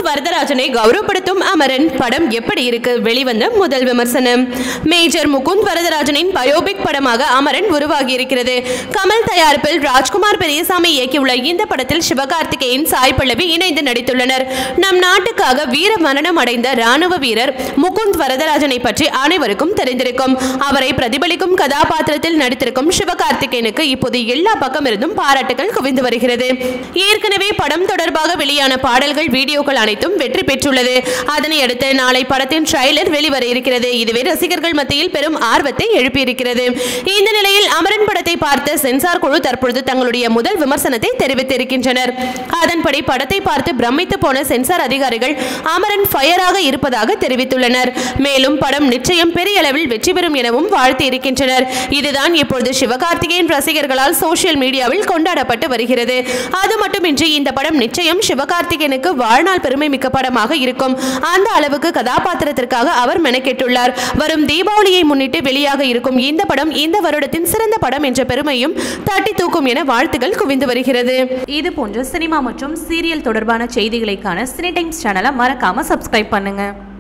வரதராஜனை கௌரவப்படுத்தும் அமரன் படம் எப்படி இருக்கு வெளிவந்த முதல் விமர்சனம் மேஜர் முகுந்த் வரதராஜனின் பயோபிக் படமாக அமரன் உருவாகி இருக்கிறது கமல் தயாரிப்பில் ராஜ்குமார் பெரியசாமி இயக்கியுள்ள இந்த படத்தில் சிவகார்த்திகேயன் சாய் பல்லவி இணைந்து நடித்துள்ளனர் நம் நாட்டுக்காக வீர மரணம் அடைந்த ராணுவ வீரர் முகுந்த் வரதராஜனை பற்றி அனைவருக்கும் தெரிந்திருக்கும் அவரை பிரதிபலிக்கும் கதாபாத்திரத்தில் நடித்திருக்கும் சிவகார்த்திகேயனுக்கு இப்போது எல்லா பக்கம் இருந்தும் பாராட்டுகள் குவிந்து வருகிறது ஏற்கனவே படம் தொடர்பாக வெளியான பாடல்கள் வீடியோக்கள் அனைத்தும் வெற்றி பெற்றுள்ளது அதனை அடுத்து நாளை படத்தின் ட்ரைலர் வெளிவர இருக்கிறது இதுவே ரசிகர்கள் மத்தியில் பெரும் ஆர்வத்தை எழுப்பியிருக்கிறது இந்த நிலையில் அமரன் படத்தை பார்த்த சென்சார் குழு தற்பொழுது தங்களுடைய முதல் விமர்சனத்தை தெரிவித்திருக்கின்றனர் அதன்படி படத்தை பார்த்து பிரமித்து போன சென்சார் அதிகாரிகள் அமரன் ஃபயராக இருப்பதாக தெரிவித்துள்ளனர் மேலும் படம் நிச்சயம் பெரிய அளவில் வெற்றி பெறும் எனவும் வாழ்த்தி இருக்கின்றனர் இதுதான் இப்பொழுது சிவகார்த்திகேயன் ரசிகர்களால் சோஷியல் மீடியாவில் கொண்டாடப்பட்டு வருகிறது அது மட்டுமின்றி இந்த படம் நிச்சயம் சிவகார்த்திகேயனுக்கு வாழ்நாள் பெருமை மிக்க படமாக இருக்கும் அந்த அளவுக்கு கதாபாத்திரத்திற்காக அவர் மெனக்கெட்டுள்ளார் வரும் தீபாவளியை முன்னிட்டு வெளியாக இருக்கும் இந்த படம் இந்த வருடத்தின் சிறந்த படம் என்ற பெருமையும் தட்டி தூக்கும் என வாழ்த்துகள் குவிந்து வருகிறது இது போன்ற சினிமா மற்றும் சீரியல் தொடர்பான செய்திகளை காண சினி டைம்ஸ் சேனலை மறக்காம சப்ஸ்கிரைப் பண்ணுங்க